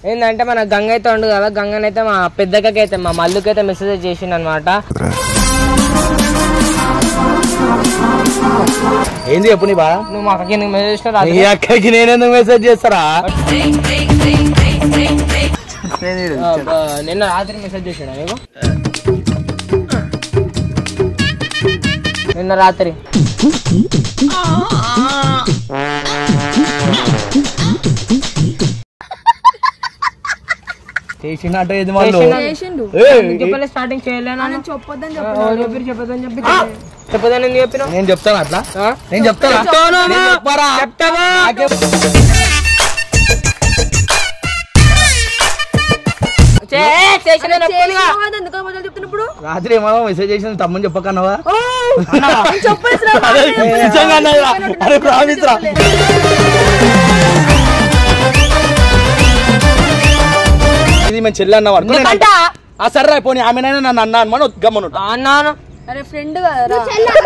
ఏంటంటే మన గంగ అయితే ఉండు కదా గంగనైతే మా పెద్దకైతే అయితే మా మల్లుకైతే మెసేజ్ చేసిండు అనమాట ఏంది చెప్పు నీ బాధ నువ్వు మా అక్కకి ఎందుకు మెసేజ్ చేసినావు నీ రాత్రి? అక్కకి నేనెందుకు మెసేజ్ చేస్తారా ఆ, ఆ, నిన్న రాత్రి మెసేజ్ చేసాడు నీకు నిన్న రాత్రి చేసినట్టు ఏది మళ్ళీ చేసిండు చెప్పలే స్టార్టింగ్ చేయలేను నేను చెప్పొద్దని చెప్పి చెప్పదని చెప్పి చెప్పదని ఎందుకు చెప్పినావు నేను చెప్తాను అట్లా ఆ? నేను చెప్తాను చెప్తాను నేను అమ్మా. చెప్పారా? చెప్తావా? చే- చేసిన నొప్పులుగా. ఎందుకు అబద్ధాలు చెప్తున్నప్పుడు రాత్రి ఏమో మెసేజ్ చేసింది తమ్మని చెప్పకన్నావా చెప్పేసి అరే, నిజంగా అన్నదిరా. అరే ప్రామిస్ రా ఇది మేము చెల్లి అన్న వాడు ఎందుకంట? ఆ సరే పోనీ ఆమెనైనా నన్ను అన్నా అని గమ్మను ఆ, అన్నాను అరే ఫ్రెండ్ కదరా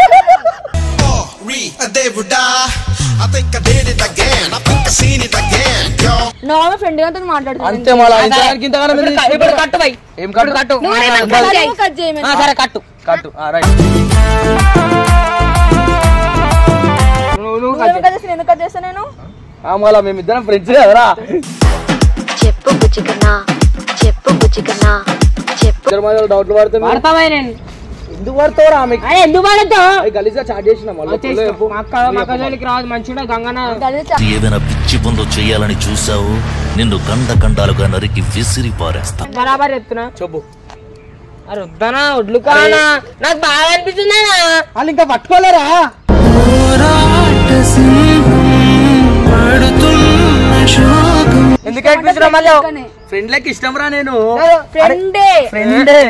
Re a దేవుడా I think I did it again. I think I seen it again. Yo. Normal friend గారితో మాట్లాడుతున్నాను అంతే మళ్ళా ఇంతగానికి ఇంతగానం ఇప్పుడు ఎందుకు క- ఇప్పుడు కట్టు బై ఏం కట్టు? కట్టు సరే, కట్ చేయమని. ఆ, సరే కట్టు కట్టు ఆ, రైట్ నువ్వు నువ్వు నువ్వు కట్ ఎందుకు కట్ చేస్తాను ఎందుకు కట్ చేస్తా నేను ఆ, మళ్ళా మేమిద్దరం ఫ్రెండ్స్ కదరా చెప్పు బుచ్చికన్నా చెప్పు బుచ్చికన్నా చెప్పు ఇద్దరి మధ్యలో డౌట్లు పడుతుంది పడతావా నేను ఎందుకు పడతావురా ఆమె అరే ఎందుకు పడతావు గలీజ్గా చాట్ చేసిన మళ్ళీ మా అక్క మా అక్క జోలికి రాదు మంచిగా గంగన గలీజ్ ఏదైనా పిచ్చి పనులు చేయాలని చూసావు నిన్ను కండ కండాలుగా నరికి విసిరి పారేస్తా బరాబర్ చెప్తున్నా చెప్పు అరే వద్దనా ఒడ్లు కానా నాకు బాగా అనిపిస్తుందనా వాళ్ళు ఇంకా పట్టుకోలేరా ఎందుకు అనిపిస్తున్నావు మళ్ళీ ఫ్రెండ్ లెక్క ఇష్టం రా నేను ఫ్రెండే ఫ్రెండే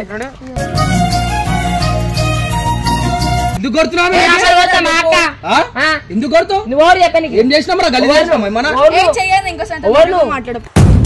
ఎందుకు కొడుతున్నావు ఏ, అసలు కొడతా మా అక్క. ఆ? ఆ? ఎందుకు కొడుతావు నువ్వు ఓడి చెప్పనికి ఏం చేసినాం రా గలీజ్ చేసినాం ఏమన్నా ఏ చెయ్యదు ఇంకోసారి ఎవరు? తనతో మాట్లాడు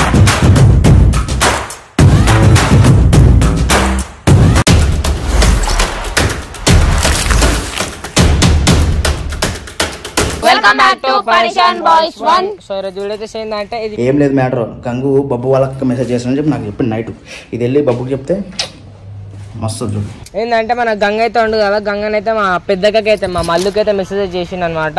welcome back to Parishan boys one so ఈరోజు వీడియో అయితే ఏంటంటే ఇది ఏం లేదు మ్యాటర్ గంగు బబ్బు వాళ్ళకి మెసేజ్ చేస్తానని చెప్పి నాకు చెప్పి నైట్ ఇది వెళ్ళి బబ్బుకి చెప్తే మస్తు చూడు ఏంటంటే మన గంగ అయితే ఉండు కదా గంగనైతే మా పెద్దకైతే మా మల్లుకైతే మెసేజ్ చేసిండు అనమాట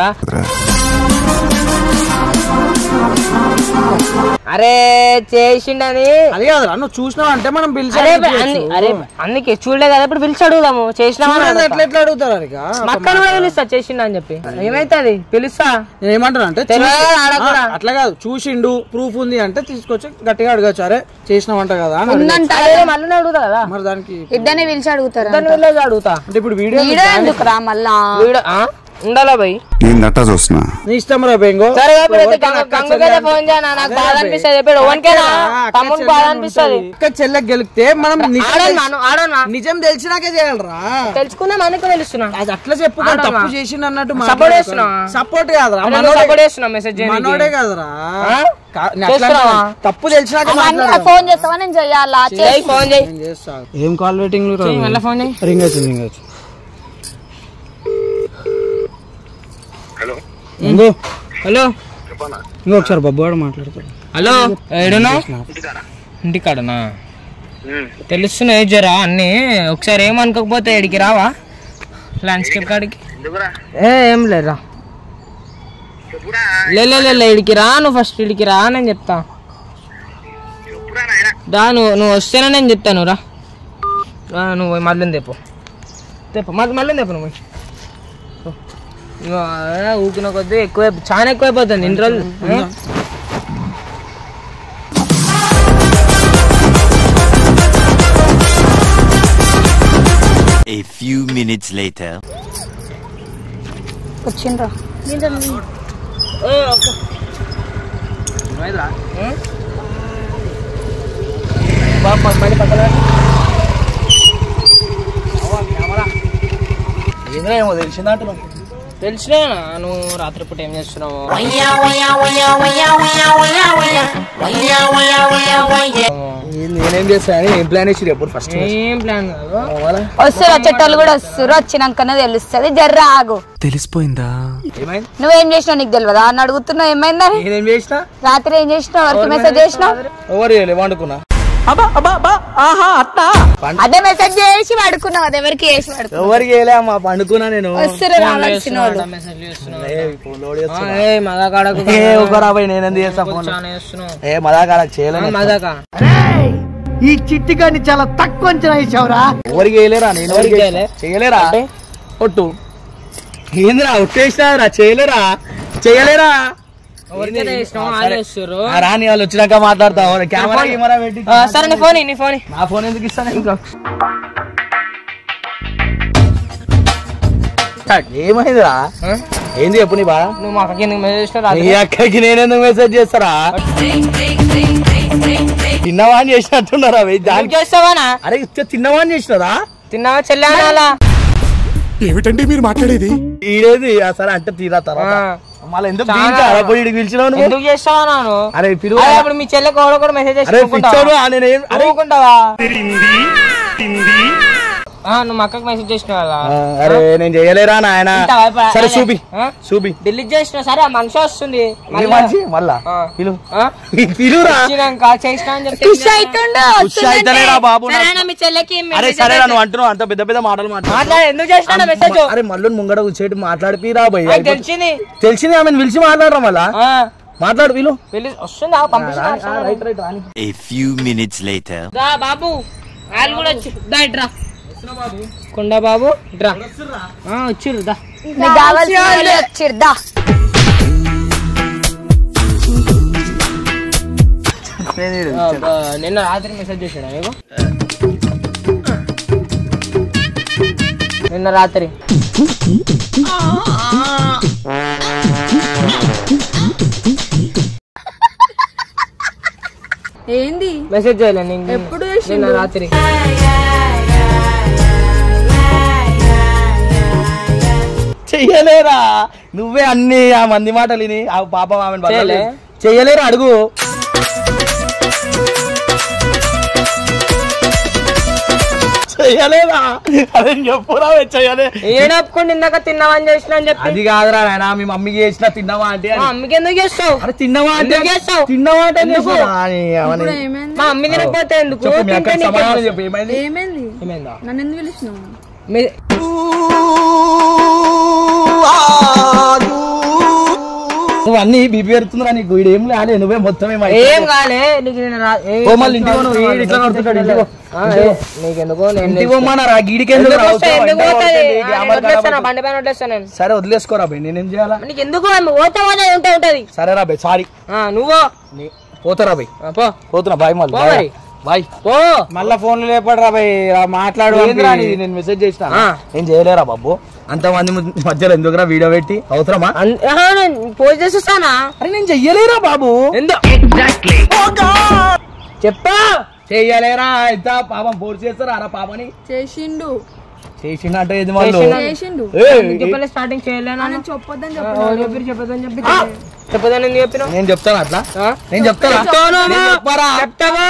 అరే చేసిండని అది కాదు నువ్వు చూసినావు అంటే మనం అరే అన్ని- అరే అందుకే చూడలే కదా ఇప్పుడు పిలిచి అడుగుదాము చేసినామా ఎట్లా ఎట్లా అడుగుతారు ఇక మక్కను కూడా పిలుస్తా చేసిండు అని చెప్పి ఏమైతుంది పిలుస్తా ఏమంటారు అంటే తెలియదు ఆడ కూడా. అట్లా కాదు చూసిండు ప్రూఫ్ ఉంది అంటే తీసుకొచ్చి గట్టిగా అడగచ్చు అరే చేసినావంట కదా అని అడగచ్చు. ఉందంట అరే మళ్ళీ అడుగుతా కదా మరి దానికి ఇద్దరిని పిలిచి అడుగుతారా దాని వెళ్ళేది అడుగుతా అంటే ఇప్పుడు వీడియో వీడియో ఎందుకురా మళ్ళా వీడు ఆ? ఉండాలా భయ్ ఏందట్టా చూస్తున్నా నీ ఇష్టం రా బెంగో సరే ఇప్పుడైతే గంగ గంగకైతే ఫోన్ చేయనా నాకు బాధ అనిపిస్తుంది ఇప్పుడు ఓన్కేనా తమ్ముడు బాధ అనిపిస్తుంది ఇక్కడ చెల్లెకి గెలిస్తే మనం నిజం ఆడను తెలి- నాను ఆడను నిజం తెలిసినాకే చేయాలరా తెలుసుకున్నా మనకు తెలుస్తున్నా అది అట్లా చెప్పు కానీ ఆడమా. తప్పు చేసిండు అన్నట్టు Support చేస్తున్నావా? సపోర్ట్ కాదురా అరే నువ్వు మనోడే support చేస్తున్నావు మెసేజ్ మనోడే కాదురా ఆ? కా- నేను అట్లా చేస్తున్నావా? అంటున్నా. తప్పు తెలిసినాక మాట్లాడు. ఫోన్ చేస్తావా నేను చెయ్యాలా చేయి ఫోన్ చేయి నేను చేస్తా ఏం కాల్ వెయిటింగ్ చెయ్యి, మళ్ళీ ఫోన్ చేయి రింగ్ అవుతుంది రింగ్ అవుతుంది హలో ఇంకో హలో ఇంకో ఒకసారి బబ్బు వాడు మాట్లాడతాడు హలో ఏడునా ఇంటికాడనా తెలుస్తున్నాయి జరా అన్ని ఒకసారి ఏమనుకోకపోతే ఇడికి రావా ల్యాండ్స్కేప్ కాడికి ఏ ఏం లేరా లే లే, లే లే ఇడికి రా నువ్వు ఫస్ట్ ఇడికి రా నేను చెప్తా రా నువ్వు నువ్వు వస్తేనే నేను చెప్తాను రా రా, నువ్వు మళ్ళీ తెప్పు తెప్పు మళ్ళీ మళ్ళీ తెప్పు నువ్వు ఇగో, ఆ, ఊకిన కొద్దీ ఎక్కువ చాలా ఎక్కువైపోతుంది ఇన్ని రోజులు ఆ? A few minutes later. వచ్చిండ్రా ఏ, ఒక్క- ఏ? బాబు, మా పని పక్కన పెట్టు. ఏదో ఏమో తెలిసిందంట తెలిసినా నువ్వు రాత్రిపూట ఏం చేస్తున్నావు నేనేం చేస్తాను ఏం ప్లాన్ వేసి ఎప్పుడు ఫస్ట్ ఏం ప్లాన్ కాదు వస్తారు వచ్చేటోళ్ళు కూడా వస్తారు వచ్చినాకనే తెలుస్తుంది జర్ర ఆగు తెలిసిపోయిందా ఏమైంది నువ్వేం చేసినావు నీకు తెలియదా అని అడుగుతున్నావు ఏమైందని నేనేం చేసిన రాత్రి ఏం చేసినావు ఎవరికి మెసేజ్ చేసినావు ఎవరు చేయలే వండుకున్నా అదే మెసేజ్ చేసి పడుకున్నావు అది ఎవరికి చేసి పడుకున్నావు ఎవరికి చేయలే అమ్మా పండుకున్నా నేను వస్తారు రావాల్సిన వాళ్ళు మెసేజ్ చేస్తున్నావు ఏ, ఇప్పుడు లోడ్ చేస్తున్నా. ఏ మదా కాడకు ఏ ఒక రాబోయ్ నేను ఎందుకు చేస్తా ఫోన్ చాలా చేస్తున్నావు ఏ మదాకాలకు చేయలేదు మదాకా ఈ చిట్టిగాన్ని చాలా తక్కువ అంచనా వేసావురా ఎవరికి చేయలేరా నేను ఎవరికి చేయలే? చేయలేరా ఒట్టు ఏందిరా ఒట్టేసినారా చేయలేరా చేయలేరా ఎవరికైతే చేసినావు వాళ్ళు చేస్తారు ఆ రాని వాళ్ళు వచ్చినాక మాట్లాడతా కెమెరా కెమెరా పెట్టి ఆ, సరే నీ ఫోన్ నీ ఫోన్ నా ఫోన్ ఎందుకు ఇస్తాను ఇంకా ఏమైందిరా ఏంది చెప్పు నీ బాధ నువ్వు మా అక్కకి ఎందుకు మెసేజ్ చేసినావు నీ అక్కకి నేనెందుకు మెసేజ్ చేస్తారా తిన్నవా అని చేసినట్టున్నారా వెయ్ దానికి దానికి చేస్తావానా అరే ఇస్తే తిన్నవా అని చేసినారా తిన్నావా చెల్లానాలా ఏమిటండి మీరు మాట్లాడేది ఈడేది ఆ సరే అంటే తీరా తర్వాత మళ్ళీ ఎందుకు చాలా. పిలిచారా పోయి ఈడికి పిలిచినావు నువ్వు ఎందుకు చేస్తావా నాను అరే పిలువు అరే ఇప్పుడు మీ చెల్లెకి ఎవడో కూడా మెసేజ్ అరే పిచ్చోడు చేసి ఆ నేనేం అరే ఊరుకుంటావా ఆ, నువ్వు మా అక్కకి మెసేజ్ చేసినావా ఆ, అరే నేను చేయలేరా నాయన ఇంతవా ఇప్పుడు? సరే అరే, చూపి ఆ? చూపి డిలీట్ చేసిన సరే ఆ మనిషి వస్తుంది ఇది మళ్ళా. మంచి మళ్ళా ఆ. పిలు ఆ? పిలురా వచ్చినాక చేసినా అని చెప్తే ఖుషి అవుతుండు ఖుషి అయితేనేరా బాబు నా- సరేనా మీ చెల్లెకి అరే సరే నువ్వు అంటున్నావు అంత పెద్ద పెద్ద మాటలు మాట్లాడు మాట్లాడు ఎందుకు చేసినా మెసేజ్ అరే మళ్ళీ ముంగడ కూర్చోటి మాట్లాడిపిరా భయ్ నాకు తెలిసింది తెలిసింది ఆమెను పిలిచి మాట్లాడరా మళ్ళా ఆ, మాట్లాడు వీలు వెళ్ళి వస్తుందా పంపిస్తా రైట్ రైట్ రాని A few minutes later. దా బాబు వాళ్ళు కూడా వచ్చి దా ఇట్రా కొండ బాబు ఇట్రా ఆ, వచ్చిర్రు దా మీకు కావాల్సిన వాళ్ళు వచ్చిర్రు, దా ఆ, బా, నిన్న రాత్రి మెసేజ్ చేసాడా నీకు నిన్న రాత్రి ఏంది మెసేజ్ చేయలే నీకు ఎప్పుడు నిన్న రాత్రి చెయ్యలేరా నువ్వే అన్ని ఆ మంది మాటలు విని ఆ పాపం ఆమెను చేయలే? బతకలేదు. చెయ్యలేరా అడుగు చెయ్యలేదా అదే చెప్పురా వే, చెయ్యలే ఏడప్పుకొని ఇందాక తిన్నావని చేసిన అని చెప్పి అది కాదురా నాయన మీ మమ్మీకి చేసిన తిన్నావా అంటే మా అమ్మకి ఎందుకు చేస్తావు అరే తిన్నావా అంటే ఎందుకు చేస్తావు? తిన్నావా అంటే ఎందుకు? చేస్తావా? అని అవని. మా అమ్మ తినకపోతే ఎందుకు చెప్పు మీ అక్క తింటే నీకే సమాధానం వస్తుంది. చెప్పు ఏమైంది ఏమైంది ఏమైందా నన్ను ఎందుకు పిలిచినావు మీ- నువ్వు అన్ని బీపీ పెడుతుందిరా నీకు వీడు ఏం లేదే నువ్వే మొత్తం ఏమై ఏం కాలే నీకు నేను రా- ఏ- ఓ మళ్ళీ ఇంటికి పో నువ్వు, ఈడు ఇట్లా నడుపుతాడు, ఇంటికి పో. ఆ, ఏ, నీకెందుకో నేను ఇంటికి పోమన్నారా గీడికి ఎందుకు ఎందుకు రా? వస్తా? అవసరం ఎందుకు అంటే పోతుంది? అవుతుంది, ఆ, గ్రామాలు నేను వదిలేస్తాను, ఖరాబ్ బండి పైన వదిలేస్తాను నేను సరే వదిలేసుకోరా బై నేనేం చేయాలా నీకు ఎందుకు ఆమె పోతే పోతే ఉంటే ఉంటది సరే రా బై సారీ ఆ, నువ్వు పోతారా బై ఆ, పో పోతున్నా బాయ్ మళ్ళీ పో మరి. బాయ్ పో మళ్ళా ఫోన్ లేపడరా బై మాట్లాడు ఏందిరా నీది? నేను మెసేజ్ చేసిన ఆ. ఏం చేయలేరా బాబు అంతమంది మ- మధ్యలో ఎందుకురా వీడియో పెట్టి అవసరమా అన్- ఆహా, నేను పోయి చేసేస్తానా అరే నేను చెయ్యలేరా బాబు ఎందుకు చెప్పా చెయ్యలేరా ఇంత పాపం ఫోర్స్ చేస్తారా అరా పాపని చేసిండు చేసినట్టు ఏది వాళ్ళు చేసినా. చేసిండు ఏయ్, ఎందుకు చెప్పలే స్టార్టింగ్ చేయలేనా చెప్పొద్దని చెప్పి చెప్పదని చెప్పి చెప్పదని ఎందుకు చెప్పినావు నేను చెప్తాను అట్లా ఆ? నేను చెప్తాను చెప్తాను అమ్మా. నేను చెప్పరా? చెప్తావా?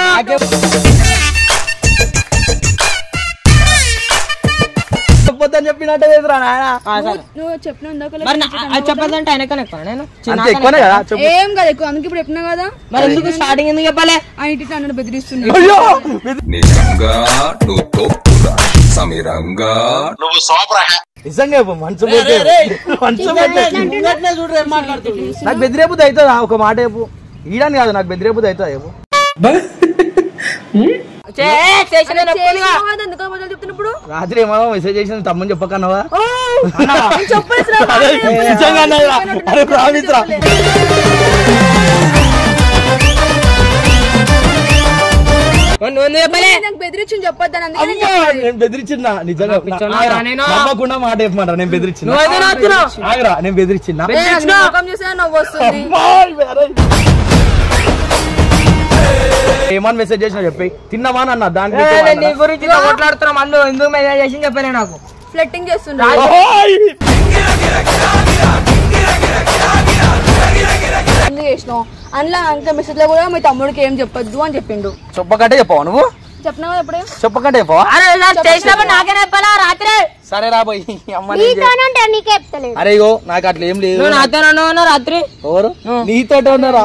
చెప్పొద్దని చెప్పినట్టే చేతురా నాయన ఆ, సరే. నువ్వు చెప్పిన ఇందాక మరి నా- అది చెప్పదంటే ఆయనకనే ఎక్కువ నేను అంత ఎక్కువనే కదా చెప్పు ఏం కదా ఎక్కువ అందుకే ఇప్పుడు చెప్పినా కదా మరి ఎందుకు స్టార్టింగ్ ఎందుకు చెప్పాలి ఆయన ఇట్లా అన్నాడు బెదిరిస్తున్నాడు అయ్యో నిజంగా నువ్వు తోపురా సమీరంగా నిజంగా చెప్పు మనసు పెట్టి మనసు పెట్టి నాకు బెదిరేబుద్ది అవుతుందా ఒక మాట చెప్పు ఈడని కాదు నాకు బెదిరేబుద్ది అవుతుందా చెప్పు చే- చేసిన నొప్పులుగా. ఎందుకు అబద్ధాలు చెప్తున్నప్పుడు రాత్రి ఏమో మెసేజ్ చేసిన తమ్మని చెప్పకన్నావా చెప్పేసి అరే, నిజంగా అన్నదిరా. అరే ప్రామిస్ రా మరి నువ్వు ఎందుకు చెప్పలే నాకు బెదిరించింది చెప్పొద్దని అందుకే నేను అమ్మా, నేను బెదిరించిందా నిజంగా పిచ్చోనా ఆగురా. నేను? నమ్మకుండా మాట చెప్పమంటారా నేను బెదిరించిన నువ్వు ఎందుకు నవ్వుతున్నావు? ఆగరా నేను బెదిరించిన చెప్పాను. నీ ముఖం చూసినా నవ్వు వస్తుంది ఏమని మెసేజ్ చేసినా చెప్పి తిన్నావా అన్న దానికి ఏ, నేను నీ గురించి ఇట్లా కొట్లాడుతున్నా మళ్ళీ ఎందుకు మెసేజ్ చేసి చెప్పలే నాకు ఫ్లెట్టింగ్ చేస్తుండే ఓయ్! ఎందుకు చేసినావు అందులో అంత మెసేజ్ లో కూడా మీ తమ్ముడికి ఏం చెప్పొద్దు అని చెప్పిండు చెప్పకంటే చెప్పావు నువ్వు చెప్పినా కదా ఇప్పుడే చెప్పకంటే చెప్పావా అరే ఇలా చేసినప్పుడు నాకే చెప్పాలా రాత్రి సరే రాబోయ్ అమ్మ నేను చే- నీతోనంటే నీకే చెప్తలేదు అరే ఇగో నాకు అట్లా ఏం లేదు నువ్వు నాతో అన్నా రాత్రి ఎవరు నీతో ఉన్నారా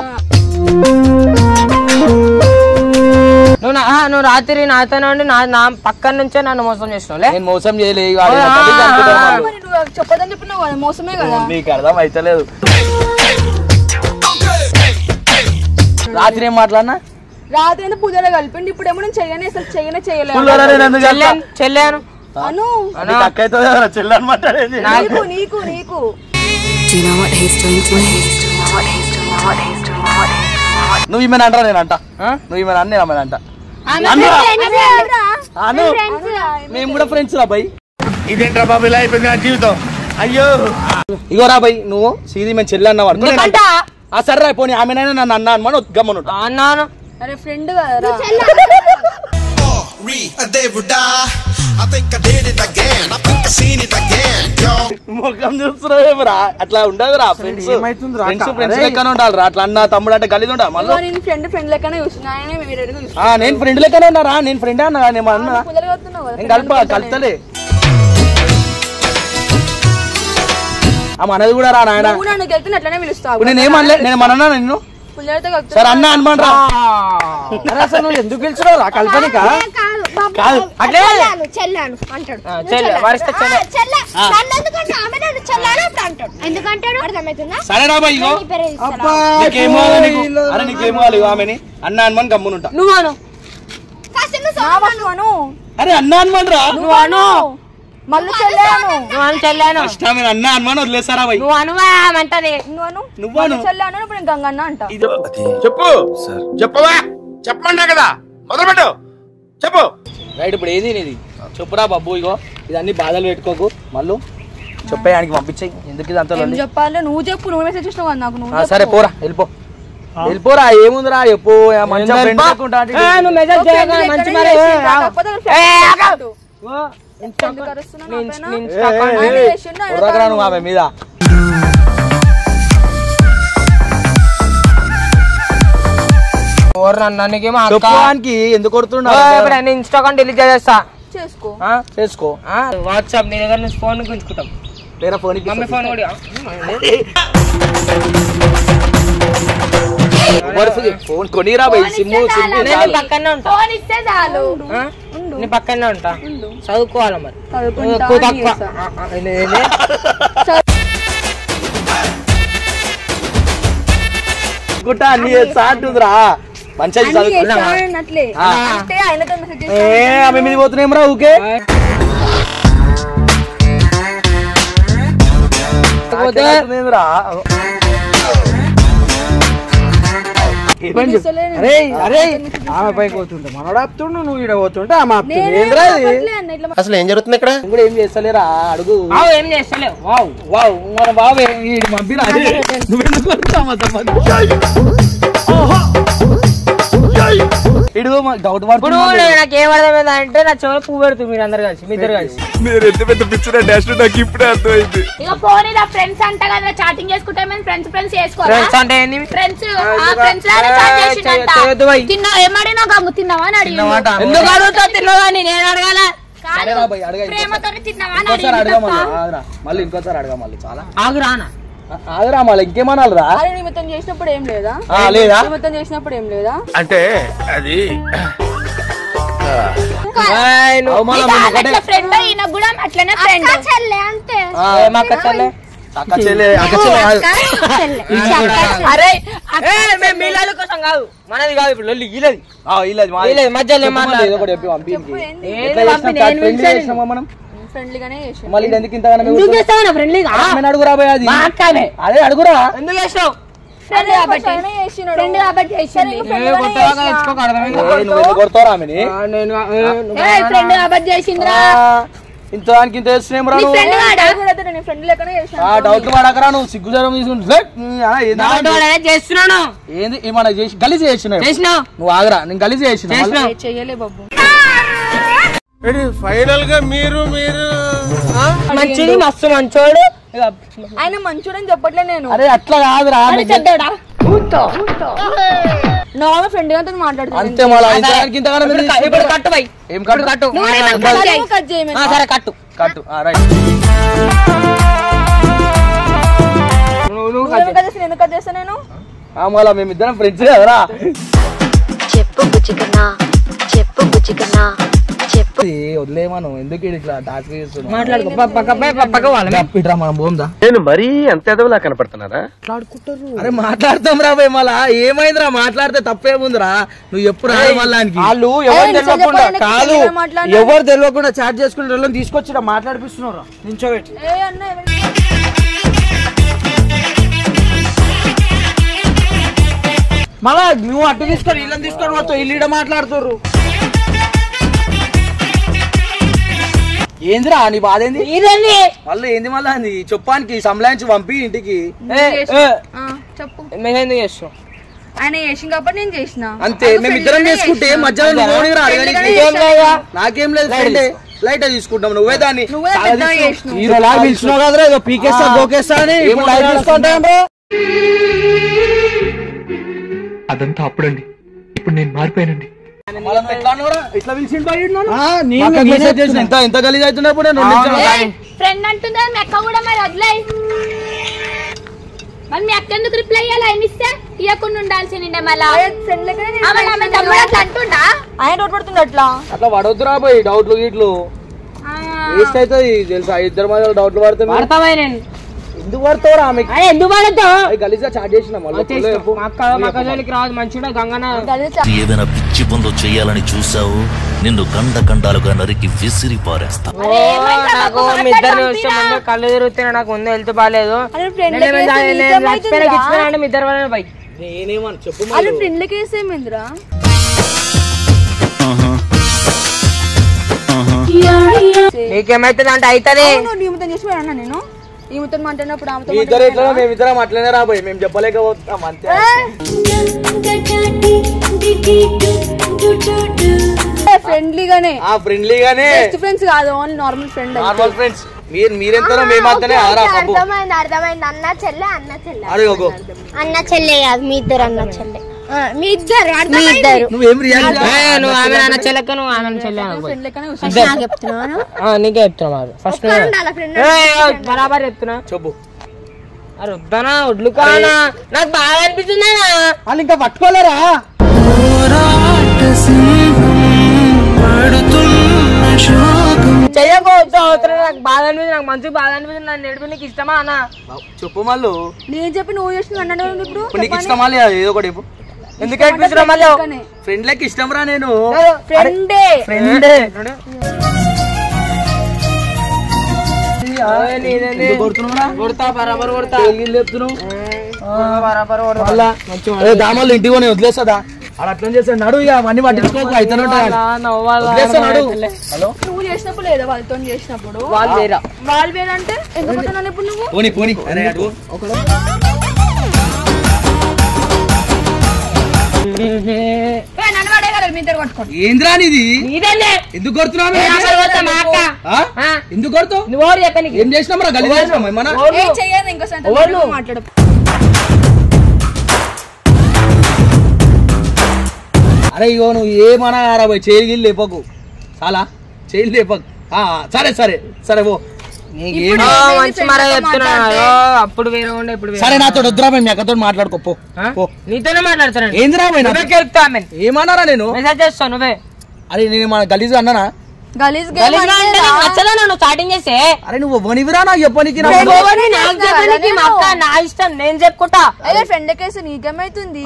నువ్వు నా- ఆ, నువ్వు రాత్రి నాతోనే ఉండి నా నా పక్కన నుంచే నన్ను మోసం చేసినావులే నేను మోసం చేయలేదు ఇక ఆ, అది నా తల్లికి అనుకుంటారు ఆ, వాళ్ళు. మరి నువ్వు చెప్పొద్దని చెప్పినావు కదా మోసమే కదా నీకు అర్థం అయితలేదు రాత్రి ఏం మాట్లాడినా రాత్రి అయితే పూజలో కలిపిండి ఇప్పుడు ఏమో నేను చెయ్యని అసలు చెయ్యనే చేయలేదు పుల్లోరా నేను ఎందుకు చెల్లె చేస్తా? చెల్లాను అను నీకు అక్క అవుతుంది కదా, చెల్లి అనమాట ఏంది? నీకు నీకు నీకు నువ్వు ఈమెను అంటారా నేను అంట నువ్వు ఈమెను అన్న నేను ఆమెను అంట అను మేము కూడా ఫ్రెండ్స్ రా బై ఇదేంట్రా బాబు ఇలా అయిపోయింది నా జీవితం అయ్యో ఇగో రా బై నువ్వు సీది మేము చెల్లి అన్నావు అనుకో నేను అంట. ఆ సరే రా పోనీ ఆమెనైనా నన్ను అన్నా అనమని గమ్మను అన్నాను అరే ఫ్రెండ్ కదా Re a దేవుడా I think I did it again I think I seen it again yo ముఖం చూస్తున్నావు రా అట్లా ఉండదు రా ఫ్రెండ్స్ ఏమైతుందిరా ఫ్రెండ్స్ అక్క? ఫ్రెండ్స్ అరే. లెక్కనే ఉండాలి రా అట్లా అన్న తమ్ముడు అంటే గలీజ్ ఉండాలి మళ్ళీ నేను ఫ్రెండ్ ఫ్రెండ్ లెక్కనే చూస్తున్నా ఆయన వేరే చూస్తున్నా ఆ నేను ఫ్రెండ్ లెక్కనే ఉన్నారా నేను ఫ్రెండ్ అన్నా నేను అన్నా పూజలు కడుతున్నావు కదా నేను కలప కలుతలే ఆ మనది కూడా రా నాయన నువ్వు నన్ను గెలితే అట్లనే పిలుస్తావు ఇప్పుడు నేను ఏమనలే నేను మనన్నా నిన్ను పుల్లలతో సరే అన్న అనమాట రా అరే అసలు నువ్వు ఎందుకు గెలిచినావు రా కల్పనిక కాదు అట్లే చెల్లాను అంటాడు ఆ, చెల్లె వరిస్తే చెల్లె చెల్ల నన్ను ఎందుకంటే ఆమె నన్ను చెల్లాను అప్పుడు అంటాడు ఎందుకంటాడు అర్థమవుతుందా సరే రా బాయ్ ఇగో నీ పేరే ఇస్తా. అబ్బా నీకేం కావాలి నీకు అరే నీకేం కావాలి ఇగో ఆమెని అన్న అనమని గమ్మునుంటా నువ్వు అను ఫస్ట్ నువ్వు నా వాళ్ళు అను అరే అన్న అనమని రా నువ్వు అను మళ్ళీ చెల్లాను నువ్వు అను చెల్లాను ఫస్ట్ ఆమె అన్న అనమని వదిలేసారా బాయ్ నువ్వు అనువా అంటది నువ్వు అను నువ్వు మళ్ళీ అను. చెల్లాను ఇప్పుడు నేను గంగన్న అంట చెప్పు చెప్పవా చెప్పమన్నా కదా మొదలుపెట్టు చెప్పు రైట్ ఇప్పుడు ఏది నీది చెప్పురా బాబు ఇగో ఇదన్నీ బాధలు పెట్టుకోకు మళ్ళీ చెప్పేయానికి పంపించాయి ఎందుకు ఇది అంత ఏం చెప్పాలి నువ్వు చెప్పు నువ్వు మెసేజ్ చేసినావు కదా నాకు నువ్వు ఆ, చెప్పు. సరే పోరా వెళ్ళిపో వెళ్ళిపోరా ఏముందిరా చెప్పు ఆ మంచిగా ఏంది ఫ్రెండ్ వెళ్ళిపో? లేకుంటా అంటే ఏ, నువ్వు మెసేజ్ ఒక చేయగా friend మంచి లెక్కనే మరి చేసిండు. కాకపోతే ఒక friend ఏ, ఆగు. కాదు. ఓ, ఎందుకు అరుస్తున్నావు నా నేను- పైన? నేను ఏ, ఏ, ఆయన ఏ, చేసిండు, ఆయన ఉర్రకరా కాదు. నువ్వు ఆమె మీద ఓర్రా నన్నుకేమో అక్క చెప్పుకోడానికి ఎందుకు కొడుతుండ ఓ, ఇప్పుడు నేను ఇన్స్టాగ్రామ్ డిలీట్ చేసేస్తా చేసుకో ఆ? చేసుకో ఆ, వాట్సాప్ నీ దగ్గర నుంచి ఫోన్ గుంజుకుంటాం వేరే ఫోన్ మమ్మీ ఫోన్ కూడా ఫోన్ కొనిరా బై సిమ్ము సిమ్ము నేను నీ చాలు. పక్కనే ఉంటా ఫోన్ ఇస్తే చాలు ఆ? నీ పక్కనే ఉంటా చదువుకోవాలి మరి చదువుకుంటా, ఎక్కువ అన్నీ తక్కువ చేస్తా. ఆ, ఆ, ఏంది, ఏంది? అనుకుంటా అన్ని చేస్తా అంటుందిరా మంచిగా అన్ని చదువుకున్నావా చేస్తాను అన్నట్లే ఆ. అంటే ఆయనతో మెసేజ్ ఏ ఆమె మీద పోతున్నాయేమరా ఊకే కాకపోతే నాకేమవుతుందేందిరా? ఏమని చెప్పు? అరే అరే ఆమె పైకి పోతుంటే మనోడు ఆపుతుండు నువ్వు ఈడ పోతుంటే ఆమె ఆపుతుంది ఏంద్రా ఇది అసలు ఏం జరుగుతుంది ఇక్కడ నువ్వు కూడా ఏం చేస్తలేరా అడుగు వావ్, ఏం చేస్తలేవు వావ్ వావ్ మన బాబే ఈడు పంపిరా నువ్వెందుకు కొడతావు అంత మంది? ఇడు డౌట్ ఇప్పుడు పడుతున్నాడు నాకు ఏం అర్థమైంది అంటే నా చెవులు పువ్వు పెడుతుంది మీరు అందరు కలిసి మీ ఇద్దరు కలిసి మీరు ఎంత పెద్ద పిచ్చిన డాష్ నాకు ఇప్పుడే అర్థమైంది ఇక ఫోన్ ఇలా ఫ్రెండ్స్ అంట కదా చాటింగ్ చేసుకుంటే మేము ఫ్రెండ్స్ ఫ్రెండ్స్ చేసుకోవాలి ఫ్రెండ్స్ అంటే ఏంది ఫ్రెండ్స్ ఆ ఫ్రెండ్స్ లానే చాట్ చేసిండంట చేయొద్దు భయ్. తిన్నా ఏమడినా గమ్ము తిన్నావా అని అడిగిండు తిన్నమాట ఎందుకు అడుగుతావు తిన్నావు అని నేను అడగాల సరే రా భయ్, అడగా ప్రేమతో తిన్నావా అని ఇంకోసారి అడిగిండు అడగా మళ్ళీ తప్ప. ఆగురా. మళ్ళీ ఇంకోసారి అడగా మళ్ళీ చాలా ఆగురానా ఆ- ఆగురా మళ్ళీ ఇంకేమనాలి రా అరే నిమిత్తం చేసినప్పుడు ఏం లేదా ఆ, లేదా నిమిత్తం చేసినప్పుడు ఏం లేదా అంటే అది ఏయ్, నువ్వు- అవమానం నీకు ఒకటే. అట్లా ఫ్రెండ్ ఈయన కూడా అట్లనే ఫ్రెండ్ చెల్లె అంతే ఆ, ఏం అక్క చెల్లె? అక్క చెల్లె అక్క చెల్లె కాదు. అరే ఏయ్, మేము మీలాల కోసం కాదు మనది కాదు ఇప్పుడు లొల్లి గీలది ఆ, వీళ్ళది మాది. వీళ్ళది మధ్యలో ఏం చెప్పు మళ్ళీ మాట్లాడదు. ఏదో ఒకటి చెప్పి పంపి ఇంకి. ఏంది? ఎట్లా ఏంది చేసినాం? పంపి, నేను friendly పిలిచాను. చేసినామా మనం ఫ్రెండ్లీగానే చేసిండు మళ్ళీ ఇది ఎందుకు ఇంతగానో ఎందుకు కూర్చో- చేస్తావు నా ఫ్రెండ్లీగా ఆమెను అడుగురా భయ్ అది మా అక్కనే అదే అడుగురా ఎందుకు చేస్తావు ఫ్రెండ్ కాబట్టి చేసినాడు ఫ్రెండ్ కాబట్టి చేసింది ఏ కొత్తగా తెచ్చుకోక అర్థమైంది ఏ, నువ్వు ఎందుకు కొడతావురా ఆమెని ఆ, నేను ఏ, నువ్వు- ఫ్రెండ్ కాబట్టి చేసిందిరా ఆ, ఇంత దానికి ఇంత చేస్తున్నాం రా నువ్వు ఫ్రెండ్ వాడా నేను ఫ్రెండ్ లెక్కనే చేసిన ఆ డౌట్ పడకరా నువ్వు సిగ్గు జ్వరం తీసుకుంటు లే, నీ ఆ, ఏంది? నా వంట వాడు చేస్తున్నాను ఏంది ఏమన్నా చేసి గలీజ్ చేసిన చేసినావు నువ్వు ఆగరా నేను గలీజ్ చేసిన చేసినావు చెయ్యలే బాబు ఫైనల్ గా మీరు మీరు ఆ? మంచిది మస్తు మంచోడు ఇక ఆయన మంచోడని చెప్పట్లే నేను అరే అట్లా కాదురా చెడ్డాడా నార్మల్ ఫ్రెండ్ గారితో మాట్లాడుతున్నాను అంతే మళ్ళా ఇంతగానికి ఇంతగానం ఇప్పుడు ఎందుకు క- ఇప్పుడు కట్టు బై ఏం కట్టు కట్టు కట్ చేయమని ఆ, సరే కట్టు కట్టు ఆ, రైట్ నువ్వు నువ్వు నువ్వు కట్ చేసి నేను కట్ చేస్తా నేను ఆ, మళ్ళా మేమిద్దరం ఫ్రెండ్స్ కదరా చెప్పు బుచ్చికన్నా చెప్పు బుచ్చికన్నా చెప్పు ఏ, వదిలేయమను ఎందుకు ఈడు ఇట్లా టాస్క్ చేస్తున్నావు మాట్లాడుకో ప- పక్క పై- ప- పక్క వాళ్ళ ఇట్రా మనం పోందా నేను మరీ అంత ఎదవలా కనపడుతున్నారా అరే మాట్లాడతాం రా భయ్ మళ్ళా ఏమైందిరా మాట్లాడితే తప్పేముందిరా నువ్వు ఎప్పుడు రాదు మళ్ళా ఆయనకి. వాళ్ళు ఎవరు ఏయ్, తెలియకుండా చెప్పండి, కాదు చెప్పండి, మాట్లాడండి. ఎవరు తెలియకుండా చాట్ చేసుకునే వాళ్ళని తీసుకొచ్చి ఈడ మాట్లాడిపిస్తున్నారు నించోబెట్టి ఏ అన్న ఎవరికి మళ్ళా నువ్వు అటు తీసుకొని వీళ్ళని తీసుకొని మొత్తం వీళ్ళు ఈడ మాట్లాడుతుర్రు ఏందిరా నీ బాధ ఏంది మళ్ళీ ఏంది మళ్ళా అది చెప్పానికి సంలాయించి పంపి ఇంటికి ఏ, ఆ, చెప్పు మెసేజ్ ఎందుకు చేస్తున్నావు ఆయన చేసిన కాబట్టి నేను చేసిన అంతే మేము ఇద్దరం చేసుకుంటే మధ్యలో నువ్వు ఓడికి రా, అడగడానికి. నీకేం లేదా? నాకేం లేదు ఫ్రెండే లైట్ తీసుకుంటాం నువ్వే దాన్ని నువ్వే పెద్దగా చేసినావు హీరో లాగా పిలిచినావు కదరా ఏదో పీకేస్తా గోకేస్తా అని ఇప్పుడు లైట్ తీసుకుంటాం రా. అదంతా అప్పుడండి ఇప్పుడు నేను మారిపోయానండి మళ్ళా నువ్వు ఎట్లా అన్నావురా? ఇట్లా పిలిచిండు బా ఈడు నన్ను? ఆ, నేను- పక్కకు నేనే మెసేజ్ చేసిన ఎంత ఎంత గలీజ్ అవుతున్నప్పుడు నేను రెండు నిమిషాలు ఫ్రెండ్ అంటుందా మీ అక్క కూడా మరి వదిలేయి మరి మీ అక్క ఎందుకు రిప్లై ఇయ్యాలి ఆయన ఇస్తే ఇవ్వకుండా ఉండాల్సిందే మళ్ళా ఫ్రెండ్ లెక్కనే ఆమె ఆమె తమ్ముడు అట్లా అంటుండా ఆయన రోడ్ పడుతుంది అట్లా అట్లా పడవద్దురా పోయి డౌట్లు గీట్లు వేస్ట్ అవుతుంది తెలుసా ఇద్దరు మధ్య డౌట్లు పడితే మీరు- పడతావా నేను ఎందుకు పడతావురా ఆమెకి అరే ఎందుకు పడతావు గలీజ్గా చాట్ చేసిన మళ్ళీ చెప్పు. మా అక్క మా అక్క జోలికి రాదు మంచిగా గంగన ఏదైనా పిచ్చి పనులు చేయాలని చూసావు నిన్ను కండ కండాలుగా నరికి విసిరి పారేస్తా ఓ, నాకు మీ ఇద్దరిని వస్తే ముందు కళ్ళు తిరుగుతున్నాయి నాకు ముందు హెల్త్ బాగాలేదు అరే friend నేను ఏమైనా- లకేసి నేను నీకేం చచ్చిపోయినా అవుతుందిరా? గిచ్చిపోయినా అంటే మీ ఇద్దరు వల్ల బై నేనేమని చెప్పు అరే ఫ్రెండ్ కేసు ఏమైందిరా నీకేమైతుంది అంటే అవుతుంది నువ్వు నీముతో చేసి అన్నా నేను ఈమెతో మాట్లాడినప్పుడు ఆమెతో మీ ఇద్దరు ఇట్లా మేమిద్దరం అట్లనే రాబోయే మేము చెప్పలేకపోతాం అంతే ఫ్రెండ్లీగానే ఆ ఫ్రెండ్లీగానే బెస్ట్ ఫ్రెండ్స్ కాదు only normal friend normal friends మీరు మీరెంతనో మేమంతనే ఆరా పప్పు అర్థమైంది అర్థమైంది అన్న చెల్లె అన్న చెల్లె అడుగు అన్న చెల్లె కాదు మీ ఇద్దరు అన్న చెల్లె ఆ, మీ ఇద్దరు మీ ఇద్దరు నువ్వేం రియాక్ట్ ఏ, నువ్వు ఆమె నాన్న చెల్లెక్క నువ్వు ఆమె చెల్లె అనకు పోయి. ఫ్రెండ్ లెక్కనే నాకు చెప్తున్నాను ఆ, నీకే చెప్తున్నా మరి ఫస్ట్ బరాబర్ చెప్తున్నా చెప్పు అరే వద్దనా ఒడ్లు కానా నాకు బాగా అనిపిస్తుందా వాళ్ళు ఇంకా పట్టుకోలేరా చెయ్యకపోతే అవసరం నాకు బాధ అనిపిస్తుంది నాకు మంచి బాధ అనిపిస్తుంది నన్ను నడిపి నీకు ఇష్టమా అన్న చెప్పు మళ్ళు నేను చెప్పి నువ్వు చేసిన అన్నాడు ఇప్పుడు ఇప్పుడు నీకు ఇష్టమా లేదా ఏదో ఒకటి చెప్పు ఎందుకు అనిపిస్తున్నా మళ్ళీ ఫ్రెండ్ లెక్క ఇష్టం రా నేను ఫ్రెండే ఫ్రెండే నీదేంది? కొడతా బరాబర్ కొడతా చెప్తున్నావు బరాబర్ కొడతా మళ్ళా దామాలు ఇంటికి పోనీ వదిలేస్తుందా ఆడ అట్లా చేస్తాడు నడు ఇక అవన్నీ పట్టించుకోకు అయితేనే ఉంటాయి అలా నవ్వాలా? వదిలేస్తా నడు హలో నువ్వు చేసినప్పుడు లేదా వాళ్ళతో చేసినప్పుడు వాళ్ళు వేరా వాళ్ళు వేరంటే ఎందుకు కొడుతున్నాను ఇప్పుడు నువ్వు పోనీ పోనీ అరే అటు ఏ, నన్ను వాడే కదా మీ ఇద్దరు కొట్టుకోండి ఏంద్రా నీది నీదేలే ఎందుకు కొడుతున్నావు నేను అసలు పోతా మా అక్క. ఆ? ఆ? ఎందుకు కొడుతావు నువ్వు ఓడి చెప్పనికి ఏం చేసినాం రా గలీజ్ చేసినాం ఏమన్నా ఏ చెయ్యదు ఇంకోసారి ఎవరు? నువ్వు మాట్లాడు అరే ఇగో నువ్వు ఏమన్నా రా పోయి చేయగిల్లు లేపకు చాలా చేయలు లేపకు ఆ, సరే సరే సరే పో నీకు ఏం- ఆ, మంచి మరా చెప్తున్నా అయ్యో, అప్పుడు వేరే ఉండే ఇప్పుడు వేరే సరే నాతో వద్దురా పోయి మీ అక్కతో మాట్లాడుకో పో ఆ? పో నీతోనే మాట్లాడుతానండి ఏందిరా పోయి నువ్వే కెలుపుతా ఆమె ఏమన్నారా నేను మెసేజ్ చేస్తావు నువ్వే అరే నేను మన గలీజ్ అన్నానా గలీజ్ గలీజ్గా అంటే నాకు నచ్చదా నువ్వు స్టార్టింగ్ చేస్తే అరే నువ్వు వనివిరా నాకు చెప్పనీకి నాకు ఇంకొకరిని నాకు చెప్పడానికి మా అక్క నా ఇష్టం నేను చెప్పుకుంటా అయ్యో ఫ్రెండ్ కేసు నీకేమైతుంది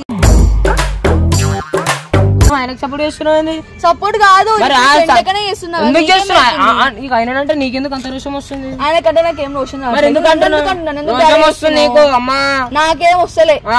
నువ్వు ఆయనకు సపోర్ట్ చేస్తున్నావు ఏంది? సపోర్ట్ కాదు మరి ఆ ఫ్రెండ్ స- లెక్కనే చేస్తున్నావు ఎందుకు చేస్తున్నా నీకేమైతుంది? నీకు ఆయన అంటే నీకెందుకు అంత రుషం వస్తుంది ఆయన కంటే నాకేం రోషన్ రావట్లేదు. మరి ఎందుకు అంటున్నావు? ఎందుకు అంటున్నాను? ఎందుకు రోషం ధైర్యం వస్తుంది నీకు ఇస్తున్నావు? అమ్మా నాకేం వస్తలే ఆ,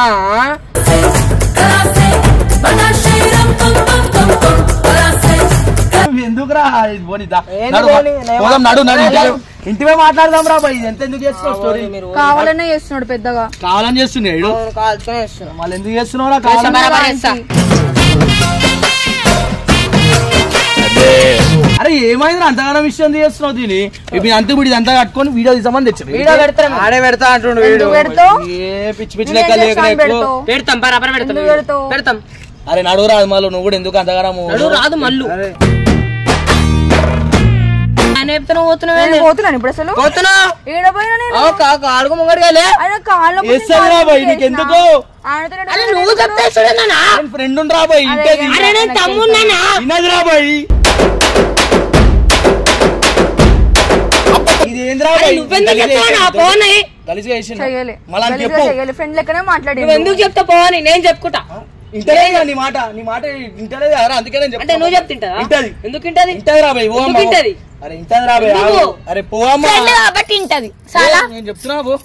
ఎందుకురా ఇది పోనీదా ఏంది నడు, పోనీ? నేను పోదాం నడు నడు ఏ, ఇంటికి- ఇంటివే మాట్లాడదాం రా బాయ్ ఇది ఎంత ఎందుకు చేస్తున్నావు స్టోరీ కావాలనే చేస్తున్నాడు పెద్దగా కావాలని చేస్తున్నాడు అవును, కాల్చుకొని వేస్తున్నా. మళ్ళీ ఎందుకు చేస్తున్నావు రా వేస్తా, కావాలని బరాబర్ వేస్తా. అరే ఏమైంది అంతగానో విషయం చేస్తున్నావు దీని ఇప్పుడు అంత ఇప్పుడు ఇది అంతా కట్టుకొని వీడియో తీసామని తెచ్చారు వీడియో పెడతాం ఆడే పెడతా అంటుండు వీడు ఎందుకు పెడతావు ఏ పిచ్చి పిచ్చి నువ్వేం లెక్క లేక చేస్తావు? ఎక్కువ. పెడతావు. పెడతాం బరాబర్ పెడతాం ఎందుకు పెడతావు? పెడతాం అరే నడువు రాదు మళ్ళీ నువ్వు కూడా ఎందుకు అంతగానము నడు రాదు మల్లు అరే ఆయన చెప్తాను పోతున్నావే నేను పోతున్నాను ఇప్పుడు అసలు పోతున్నా ఈడ పోయినా నేను అడుగు ముంగడిగా ఆయన కాళ్ళ ఎస్ఎల్ రాబాయ్ నీకు ఎందుకు అరే నువ్వు చెప్తే చూడన్నా ఫ్రెండ్ రాబాయ్ ఇంటది అరే నేను తమ్మున్నానా వినది రాబాయ్ ఇది ఏంది రాబాయ్ నువ్వెందుకు చెప్తావు పోనీ గలీజ్గా చేసిండు. చెయ్యాలి మళ్ళా అని గలీజ్గా చెప్పు చెయ్యాలి ఫ్రెండ్ లెక్కనే మాట్లాడి నువ్వు ఎందుకు చెప్తా పోని నేను చెప్పుకుంటా ఇంటలేదు నీ మాట నీ మాట ఇంటలేదు కదా అందుకే నేను అంటే చెప్తున్నా. నువ్వు చెప్తుంటా ఇంటది ఎందుకు ఇంటది ఇంటది రాబాయ్ ఓ అమ్మ. ఎందుకు ఇంటది? అరే ఇంటది రాబాయ్ ఎందుకు? ఆగు. అరే పోవమ్మా ఫ్రెండ్ కాబట్టి ఇంటది చాలా నేను చెప్తున్నా పో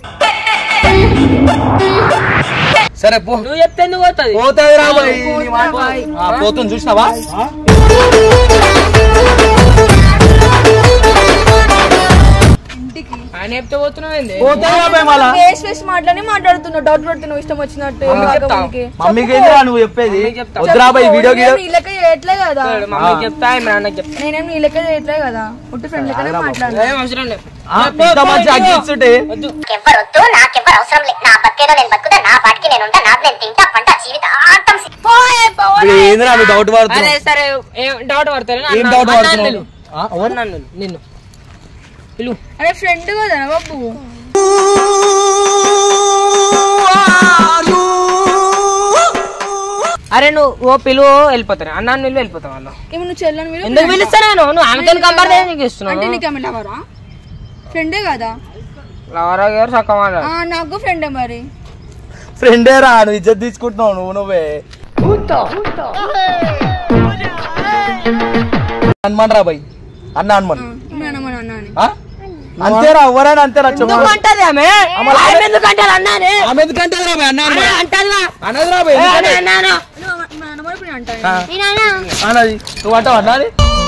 సరే పో నువ్వు చెప్తే ఎందుకు పోతుంది పోతుంది రాబాయ్ నీ మాట ఆ, పోతుంది చూసినావా ఇంటికి ఆయన చెప్తే పోతున్నావు ఏంది పోతుంది రాబాయ్ మళ్ళా వేస్ట్ వేస్ట్ మాటలని మాట్లాడుతున్నావు డౌట్ పడుతున్నావు ఇష్టం వచ్చినట్టు మమ్మీకి చెప్తా. మమ్మీకి. మమ్మీకి ఏందిరా నువ్వు చెప్పేది మమ్మీకి చెప్తా. వద్దు రాబాయ్ వీడియో నేనేం నీ లెక్క చేయట్లే కదా మమ్మీకి చెప్తా మీ నాన్నకి చెప్తా నేనేం నీ లెక్క చేయట్లే కదా ఉట్టి ఫ్రెండ్ లెక్కనే మాట్లాడు ఏం అవసరం లేదు ఇంత మంచి అగ్గిస్తుంటే నాకెవ్వరొద్దు నాకెవ్వరు అవసరం లేదు నా బతికేదో నేను బతుకుతా నా పాటికి నేను ఉంటా నాకు నేను తింటా పంట జీవితాంతం పోయే ఇప్పుడు ఏందిరా నువ్వు డౌట్ అరే పడుతున్నావు సరే ఏం డౌట్ పడతారు ఏం డౌట్ పడుతున్నావు ఆ, ఎవరు? నన్ను నిన్ను పిలువు అరే ఫ్రెండ్ కదా బాబు అరే నువ్వు ఓ పిలువు వెళ్ళిపోతాను అన్న నిల్లు వెళ్ళిపోతావు వాళ్ళు ఏమో నువ్వు చెల్లని మీరు ఎందుకు పిలుస్తా నేను నువ్వు ఆమెతో కంపేర్ నీకు అంటే ఇస్తున్నావు నీకు ఆమె లవరా ఫ్రెండే కదా లవరా గారు సక్కం ఆ, నాకు ఫ్రెండే మరి ఫ్రెండే రా నువ్వు ఇజ్జత్ తీసుకుంటున్నావు నువ్వు నువ్వే హనుమాన్ రా బాయ్ అన్న హనుమాన్ ఇప్పుడు అనమని అన్నా అని ఆ? అంతేరా ఎవరైనా అంతేరా చెప్పు అంటది ఆమె ఆమె ఎందుకు అంటారు అన్నానే ఆమె ఎందుకు అంటది రా బాయ్ అన్న హనుమాన్ అంటదివా అన్నది రా బాయ్ ఎందుకంటే- అన్నాను మన అనమని ఇప్పుడు అంటా ఆ. అన్నది నువ్వు అంటావు అన్నది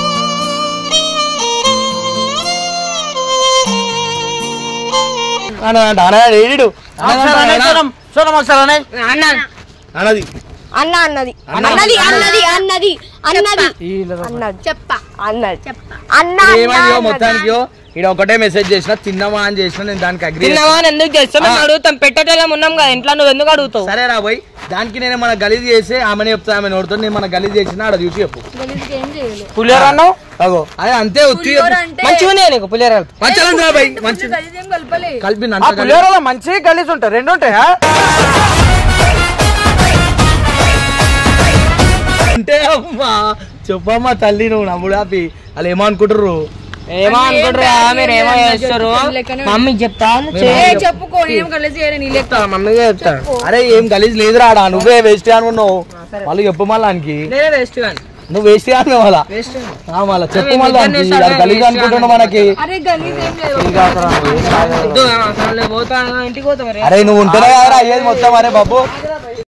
అన్నది అంట అన్నది ఏడు చూడం ఒకసారి అనే అన్న అన్నది అన్న అన్నది అన్నది అన్నది అన్నది అన్నది అన్నది చెప్ప అన్నది చెప్ప అన్న ఏమైందో మొత్తానికి ఇక్కడ ఒకటే మెసేజ్ చేసిన తిన్నామా అని చేసిన నేను దానికి అగ్రి తిన్నావా అని ఎందుకు చేస్తాం మేము అడుగుతాం పెట్టేటోళ్ళం ఉన్నాం కదా ఇంట్లో నువ్వు ఎందుకు అడుగుతావు సరే రా పోయి దానికి నేను మన గలీజ్ చేసి ఆమె చెప్తా ఆమె నోడుతో నేను మన గలీజ్ చేసిన ఆడ చూసి చెప్పు గలీజ్కి ఏం చేయలేదు పులిహోర అన్నావు అగో అదే అంతే ఉత్తి పులిహోర అంటే మంచిగా ఉంది నీకు పులిహోర మంచిగా రా బాయ్ మంచి గలీజ్ ఏం కలపలే కలిపి ఆ నంత గలీజ్. పులిహోరలో మంచి గలీజ్ ఉంటాయి రెండు ఉంటాయా అంటే అమ్మా చెప్పమ్మా తల్లి నువ్వు నమ్ముడు ఆపి వాళ్ళు ఏమో అనుకుంటారు ఏమో అనుకుంటారా మీరు ఏమో చేస్తారు లెక్కనే మమ్మీకి చెప్తా ఏ చెప్పుకో నేనేం గలీజ్ చేయలే నీ లెక్క మమ్మీకి చెప్తా అరే ఏం గలీజ్ లేదురా ఆడ నువ్వే వేస్ట్ అనుకున్నావు వాళ్ళు చెప్పు మళ్ళా ఆయనకి నేనే వేస్ట్ కానీ నువ్వు వేస్ట్ కాను మళ్ళా వేస్ట్ ఆ, మళ్ళా చెప్పు అవి మళ్ళా నిజం ఆయనకి. చేస్తావా? అది గలీజ్ వేస్ట్ అనుకుంటున్నావు మనకి అరే గలీజ్ ఏం లేదు ఇది కాదురా, నువ్వు ఏం కాదు. వద్దు, అవసరం లేదు, పోతా ఇంటికి పోతా మరి అరే నువ్వు ఉంటేనే కదా అయ్యేది మొత్తం అరే బాబు